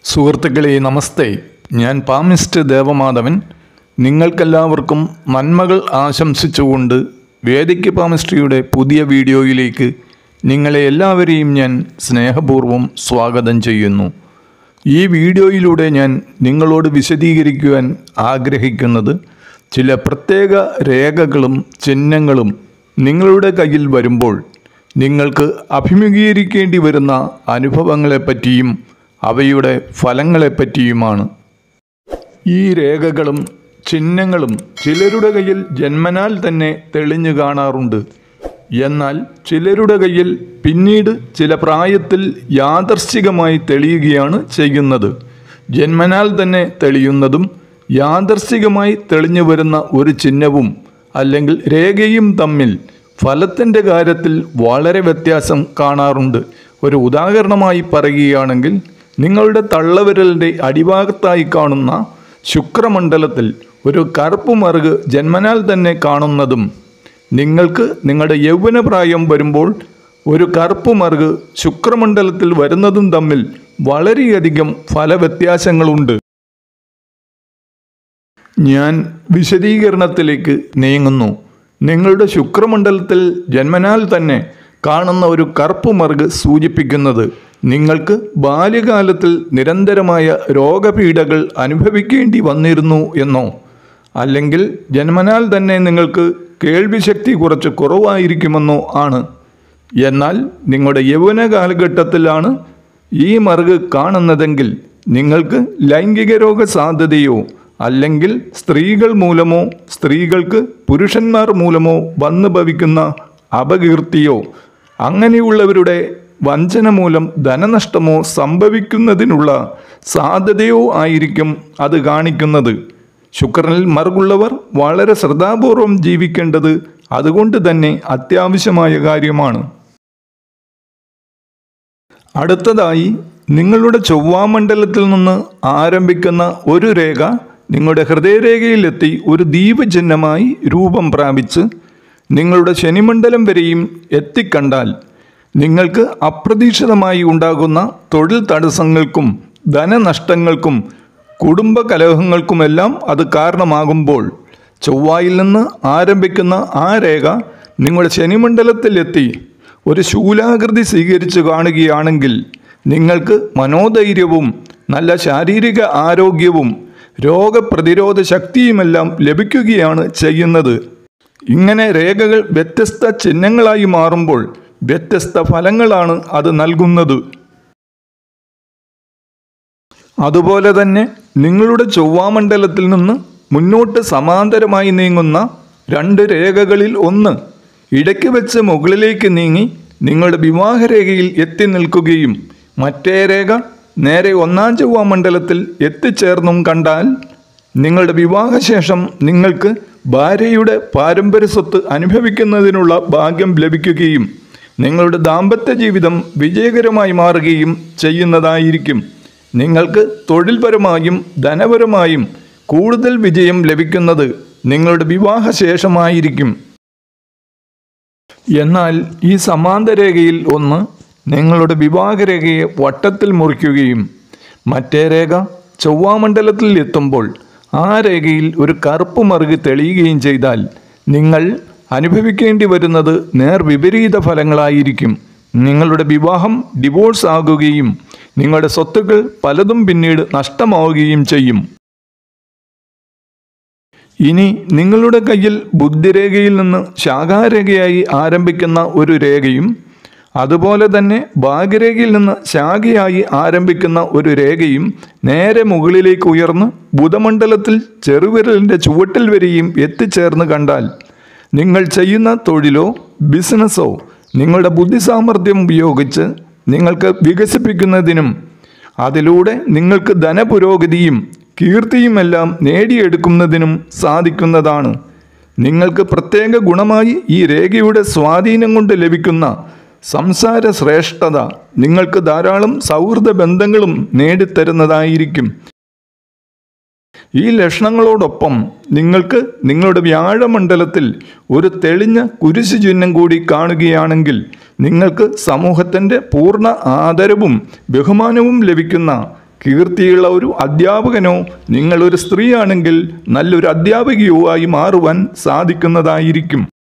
സുഹൃത്തുക്കളെ നമസ്തേ ഞാൻ പാമിസ്റ്റ് ദേവമാധവൻ നിങ്ങൾക്കെല്ലാവർക്കും നന്മകൾ ആശംസിച്ചുകൊണ്ട് വേദിക്ക് പാമിസ്ട്രിയുടെ പുതിയ വീഡിയോയിലേക്ക് നിങ്ങളെ എല്ലാവരെയും ഞാൻ സ്നേഹപൂർവ്വം സ്വാഗതം ചെയ്യുന്നു ഈ വീഡിയോയിലൂടെ ഞാൻ നിങ്ങളോട് വിശദീകരിക്കുവാൻ ആഗ്രഹിക്കുന്നത് ചില പ്രത്യേക രേഖകളും ചിഹ്നങ്ങളും നിങ്ങളുടെ കയ്യിൽ വരുമ്പോൾ നിങ്ങൾക്ക് അഭിമുഖീകരിക്കേണ്ടി വരുന്ന അനുഭവങ്ങളെപ്പറ്റിയും അവയുടെ ഫലങ്ങളെപ്പറ്റിയുമാണ് ഈ രേഖകളും ചിഹ്നങ്ങളും ചിലരുടെ കയ്യിൽ ജന്മനാൽ തന്നെ തെളിഞ്ഞു കാണാറുണ്ട് എന്നാൽ ചിലരുടെ കയ്യിൽ പിന്നീട് ചില പ്രായത്തിൽ യാദർശികമായി തെളിയുകയാണ് ചെയ്യുന്നത് ജന്മനാൽ തന്നെ തെളിയുന്നതും യാദർശികമായി തെളിഞ്ഞു വരുന്ന ഒരു ചിഹ്നവും അല്ലെങ്കിൽ രേഖയും തമ്മിൽ ഫലത്തിൻ്റെ കാര്യത്തിൽ വളരെ വ്യത്യാസം കാണാറുണ്ട് ഒരു ഉദാഹരണമായി പറയുകയാണെങ്കിൽ നിങ്ങളുടെ തള്ളവിരലിൻ്റെ അടിഭാഗത്തായി കാണുന്ന ശുക്രമണ്ഡലത്തിൽ ഒരു കറുപ്പ് മറുക് ജന്മനാൽ തന്നെ കാണുന്നതും നിങ്ങൾക്ക് നിങ്ങളുടെ യൗവനപ്രായം വരുമ്പോൾ ഒരു കറുപ്പ് മറുക് ശുക്രമണ്ഡലത്തിൽ വരുന്നതും തമ്മിൽ വളരെയധികം ഫലവ്യത്യാസങ്ങളുണ്ട് ഞാൻ വിശദീകരണത്തിലേക്ക് നീങ്ങുന്നു നിങ്ങളുടെ ശുക്രമണ്ഡലത്തിൽ ജന്മനാൽ തന്നെ കാണുന്ന ഒരു കറുപ്പ് മറുക് സൂചിപ്പിക്കുന്നത് നിങ്ങൾക്ക് ബാല്യകാലത്തിൽ നിരന്തരമായ രോഗപീഠകൾ അനുഭവിക്കേണ്ടി വന്നിരുന്നു എന്നോ അല്ലെങ്കിൽ ജന്മനാൽ തന്നെ നിങ്ങൾക്ക് കേൾവിശക്തി കുറച്ച് കുറവായിരിക്കുമെന്നോ ആണ് എന്നാൽ നിങ്ങളുടെ യൗവന കാലഘട്ടത്തിലാണ് ഈ മറുക് കാണുന്നതെങ്കിൽ നിങ്ങൾക്ക് ലൈംഗിക രോഗ സാധ്യതയോ അല്ലെങ്കിൽ സ്ത്രീകൾ മൂലമോ സ്ത്രീകൾക്ക് പുരുഷന്മാർ മൂലമോ വന്നു ഭവിക്കുന്ന അപകീർത്തിയോ അങ്ങനെയുള്ളവരുടെ വഞ്ചന മൂലം ധനനഷ്ടമോ സംഭവിക്കുന്നതിനുള്ള സാധ്യതയോ ആയിരിക്കും അത് കാണിക്കുന്നത് ശുക്രനിൽ മറുകുള്ളവർ വളരെ ശ്രദ്ധാപൂർവം ജീവിക്കേണ്ടത് അതുകൊണ്ട് തന്നെ അത്യാവശ്യമായ കാര്യമാണ് അടുത്തതായി നിങ്ങളുടെ ചൊവ്വാമണ്ഡലത്തിൽ നിന്ന് ആരംഭിക്കുന്ന ഒരു രേഖ നിങ്ങളുടെ ഹൃദയരേഖയിലെത്തി ഒരു ദീപചിഹ്നമായി രൂപം പ്രാപിച്ച് നിങ്ങളുടെ ശനിമണ്ഡലം വരെയും എത്തിക്കണ്ടാൽ നിങ്ങൾക്ക് അപ്രതീക്ഷിതമായി ഉണ്ടാകുന്ന തൊഴിൽ തടസ്സങ്ങൾക്കും ധനനഷ്ടങ്ങൾക്കും കുടുംബ കലഹങ്ങൾക്കുമെല്ലാം അത് കാരണമാകുമ്പോൾ ചൊവ്വായിൽ നിന്ന് ആരംഭിക്കുന്ന ആ രേഖ നിങ്ങളുടെ ശനിമണ്ഡലത്തിലെത്തി ഒരു ശൂലാകൃതി സ്വീകരിച്ചു കാണുകയാണെങ്കിൽ നിങ്ങൾക്ക് മനോധൈര്യവും നല്ല ശാരീരിക ആരോഗ്യവും രോഗപ്രതിരോധ ശക്തിയുമെല്ലാം ലഭിക്കുകയാണ് ചെയ്യുന്നത് ഇങ്ങനെ രേഖകൾ വ്യത്യസ്ത ചിഹ്നങ്ങളായി മാറുമ്പോൾ വ്യത്യസ്ത ഫലങ്ങളാണ് അത് നൽകുന്നത് അതുപോലെ തന്നെ നിങ്ങളുടെ ചൊവ്വാമണ്ഡലത്തിൽ നിന്ന് മുന്നോട്ട് സമാന്തരമായി നീങ്ങുന്ന രണ്ട് രേഖകളിൽ ഒന്ന് ഇടയ്ക്ക് വെച്ച് മുകളിലേക്ക് നീങ്ങി നിങ്ങളുടെ വിവാഹരേഖയിൽ എത്തി നിൽക്കുകയും മറ്റേ രേഖ നേരെ ഒന്നാം ചൊവ്വാമണ്ഡലത്തിൽ എത്തിച്ചേർന്നും കണ്ടാൽ നിങ്ങളുടെ വിവാഹശേഷം നിങ്ങൾക്ക് ഭാര്യയുടെ പാരമ്പര്യ സ്വത്ത് അനുഭവിക്കുന്നതിനുള്ള ഭാഗ്യം ലഭിക്കുകയും നിങ്ങളുടെ ദാമ്പത്യ ജീവിതം വിജയകരമായി മാറുകയും ചെയ്യുന്നതായിരിക്കും നിങ്ങൾക്ക് തൊഴിൽപരമായും ധനപരമായും കൂടുതൽ വിജയം ലഭിക്കുന്നത് നിങ്ങളുടെ വിവാഹശേഷമായിരിക്കും എന്നാൽ ഈ സമാന്തരേഖയിൽ ഒന്ന് നിങ്ങളുടെ വിവാഹരേഖയെ വട്ടത്തിൽ മുറിക്കുകയും മറ്റേ രേഖ ചൊവ്വാമണ്ഡലത്തിൽ എത്തുമ്പോൾ ആ രേഖയിൽ ഒരു കറുപ്പ് മറുക് തെളിയുകയും ചെയ്താൽ നിങ്ങൾ അനുഭവിക്കേണ്ടി വരുന്നത് നേർ വിപരീത ഫലങ്ങളായിരിക്കും നിങ്ങളുടെ വിവാഹം ഡിവോഴ്സ് ആകുകയും നിങ്ങളുടെ സ്വത്തുക്കൾ പലതും പിന്നീട് നഷ്ടമാവുകയും ചെയ്യും ഇനി നിങ്ങളുടെ കയ്യിൽ ബുദ്ധിരേഖയിൽ നിന്ന് ശാഖാരേഖയായി ആരംഭിക്കുന്ന ഒരു രേഖയും അതുപോലെ തന്നെ ഭാഗ്യരേഖയിൽ നിന്ന് ശാഖയായി ആരംഭിക്കുന്ന ഒരു രേഖയും നേരെ മുകളിലേക്ക് ഉയർന്ന് ബുധമണ്ഡലത്തിൽ ചെറുവിരലിൻ്റെ ചുവട്ടിൽ വരെയും എത്തിച്ചേർന്ന് കണ്ടാൽ നിങ്ങൾ ചെയ്യുന്ന തൊഴിലോ ബിസിനസ്സോ നിങ്ങളുടെ ബുദ്ധിസാമർഥ്യം ഉപയോഗിച്ച് നിങ്ങൾക്ക് വികസിപ്പിക്കുന്നതിനും അതിലൂടെ നിങ്ങൾക്ക് ധനപുരോഗതിയും കീർത്തിയുമെല്ലാം നേടിയെടുക്കുന്നതിനും സാധിക്കുന്നതാണ് നിങ്ങൾക്ക് പ്രത്യേക ഗുണമായി ഈ രേഖയുടെ സ്വാധീനം കൊണ്ട് ലഭിക്കുന്ന സംസാര ശ്രേഷ്ഠത നിങ്ങൾക്ക് ധാരാളം സൗഹൃദ ബന്ധങ്ങളും നേടിത്തരുന്നതായിരിക്കും ഈ ലക്ഷണങ്ങളോടൊപ്പം നിങ്ങൾക്ക് നിങ്ങളുടെ വ്യാഴമണ്ഡലത്തിൽ ഒരു തെളിഞ്ഞ കുരിശു ചിഹ്നം കൂടി കാണുകയാണെങ്കിൽ നിങ്ങൾക്ക് സമൂഹത്തിൻ്റെ പൂർണ്ണ ആദരവും ബഹുമാനവും ലഭിക്കുന്ന കീർത്തിയുള്ള ഒരു അധ്യാപകനോ നിങ്ങളൊരു സ്ത്രീയാണെങ്കിൽ നല്ലൊരു അധ്യാപികയോ ആയി മാറുവാൻ സാധിക്കുന്നതായിരിക്കും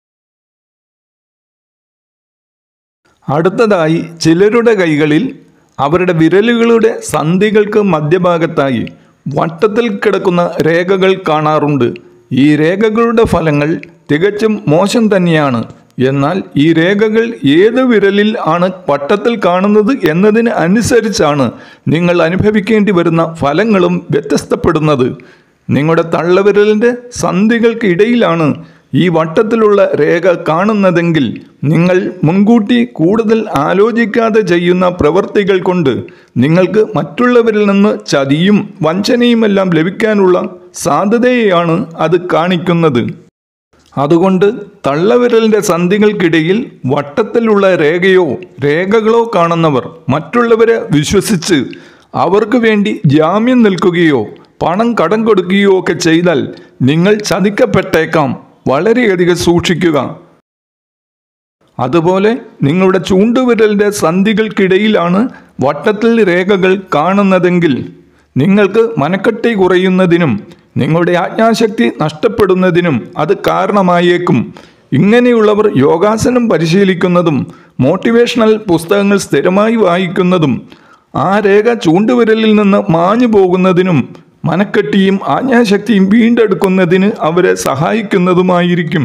അടുത്തതായി ചിലരുടെ കൈകളിൽ അവരുടെ വിരലുകളുടെ സന്ധികൾക്ക് മധ്യഭാഗത്തായി വട്ടത്തിൽ കിടക്കുന്ന രേഖകൾ കാണാറുണ്ട് ഈ രേഖകളുടെ ഫലങ്ങൾ തികച്ചും മോശം തന്നെയാണ് എന്നാൽ ഈ രേഖകൾ ഏത് വിരലിൽ ആണ് വട്ടത്തിൽ കാണുന്നത് എന്നതിന് അനുസരിച്ചാണ് നിങ്ങൾ അനുഭവിക്കേണ്ടി വരുന്ന ഫലങ്ങളും വ്യത്യസ്തപ്പെടുന്നത് നിങ്ങളുടെ തള്ളവിരലിൻ്റെ സന്ധികൾക്ക് ഇടയിലാണ് ഈ വട്ടത്തിലുള്ള രേഖ കാണുന്നതെങ്കിൽ നിങ്ങൾ മുൻകൂട്ടി കൂടുതൽ ആലോചിക്കാതെ ചെയ്യുന്ന പ്രവൃത്തികൾ കൊണ്ട് നിങ്ങൾക്ക് മറ്റുള്ളവരിൽ നിന്ന് ചതിയും വഞ്ചനയുമെല്ലാം ലഭിക്കാനുള്ള സാധ്യതയെയാണ് അത് കാണിക്കുന്നത് അതുകൊണ്ട് തള്ളവിരലിൻ്റെ സന്ധികൾക്കിടയിൽ വട്ടത്തിലുള്ള രേഖയോ രേഖകളോ കാണുന്നവർ മറ്റുള്ളവരെ വിശ്വസിച്ച് അവർക്ക് വേണ്ടി ജാമ്യം നിൽക്കുകയോ പണം കടം കൊടുക്കുകയോ ഒക്കെ ചെയ്താൽ നിങ്ങൾ ചതിക്കപ്പെട്ടേക്കാം വളരെയധികം സൂക്ഷിക്കുക അതുപോലെ നിങ്ങളുടെ ചൂണ്ടുവിരലിൻ്റെ സന്ധികൾക്കിടയിലാണ് വട്ടത്തിൽ രേഖകൾ കാണുന്നതെങ്കിൽ നിങ്ങൾക്ക് മനക്കട്ടി കുറയുന്നതിനും നിങ്ങളുടെ ആജ്ഞാശക്തി നഷ്ടപ്പെടുന്നതിനും അത് കാരണമായേക്കും ഇങ്ങനെയുള്ളവർ യോഗാസനം പരിശീലിക്കുന്നതും മോട്ടിവേഷണൽ പുസ്തകങ്ങൾ സ്ഥിരമായി വായിക്കുന്നതും ആ രേഖ ചൂണ്ടുവിരലിൽ നിന്ന് മാഞ്ഞു പോകുന്നതിനും മനക്കെട്ടിയും ആജ്ഞാശക്തിയും വീണ്ടെടുക്കുന്നതിന് അവരെ സഹായിക്കുന്നതുമായിരിക്കും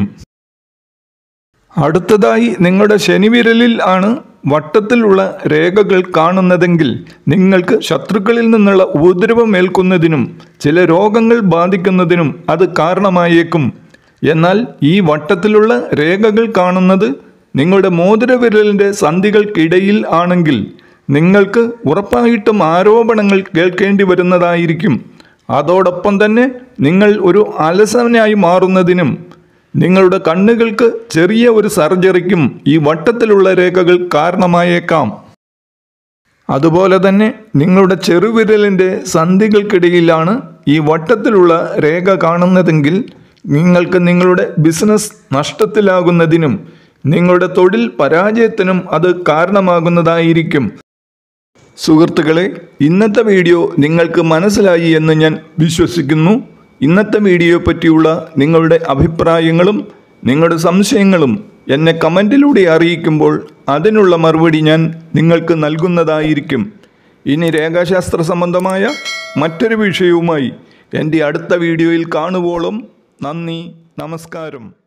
അടുത്തതായി നിങ്ങളുടെ ശനിവിരലിൽ ആണ് വട്ടത്തിലുള്ള രേഖകൾ കാണുന്നതെങ്കിൽ നിങ്ങൾക്ക് ശത്രുക്കളിൽ നിന്നുള്ള ഉപദ്രവം ഏൽക്കുന്നതിനും ചില രോഗങ്ങൾ ബാധിക്കുന്നതിനും അത് കാരണമായേക്കും എന്നാൽ ഈ വട്ടത്തിലുള്ള രേഖകൾ കാണുന്നത് നിങ്ങളുടെ മോതിരവിരലിൻ്റെ സന്ധികൾക്കിടയിൽ ആണെങ്കിൽ നിങ്ങൾക്ക് ഉറപ്പായിട്ടും ആരോപണങ്ങൾ കേൾക്കേണ്ടി വരുന്നതായിരിക്കും അതോടൊപ്പം തന്നെ നിങ്ങൾ ഒരു അലസനായി മാറുന്നതിനും നിങ്ങളുടെ കണ്ണുകൾക്ക് ചെറിയ ഒരു സർജറിക്കും ഈ വട്ടത്തിലുള്ള രേഖകൾ കാരണമായേക്കാം അതുപോലെ തന്നെ നിങ്ങളുടെ ചെറുവിരലിൻ്റെ സന്ധികൾക്കിടയിലാണ് ഈ വട്ടത്തിലുള്ള രേഖ കാണുന്നതെങ്കിൽ നിങ്ങൾക്ക് നിങ്ങളുടെ ബിസിനസ് നഷ്ടത്തിലാകുന്നതിനും നിങ്ങളുടെ തൊഴിൽ പരാജയത്തിനും അത് കാരണമാകുന്നതായിരിക്കും സുഹൃത്തുക്കളെ ഇന്നത്തെ വീഡിയോ നിങ്ങൾക്ക് മനസ്സിലായി എന്ന് ഞാൻ വിശ്വസിക്കുന്നു ഇന്നത്തെ വീഡിയോയെ പറ്റിയുള്ള നിങ്ങളുടെ അഭിപ്രായങ്ങളും നിങ്ങളുടെ സംശയങ്ങളും എന്നെ കമൻറ്റിലൂടെ അറിയിക്കുമ്പോൾ അതിനുള്ള മറുപടി ഞാൻ നിങ്ങൾക്ക് നൽകുന്നതായിരിക്കും ഇനി രേഖാശാസ്ത്ര സംബന്ധമായ മറ്റൊരു വിഷയവുമായി എൻ്റെ അടുത്ത വീഡിയോയിൽ കാണുവോളം നന്ദി നമസ്കാരം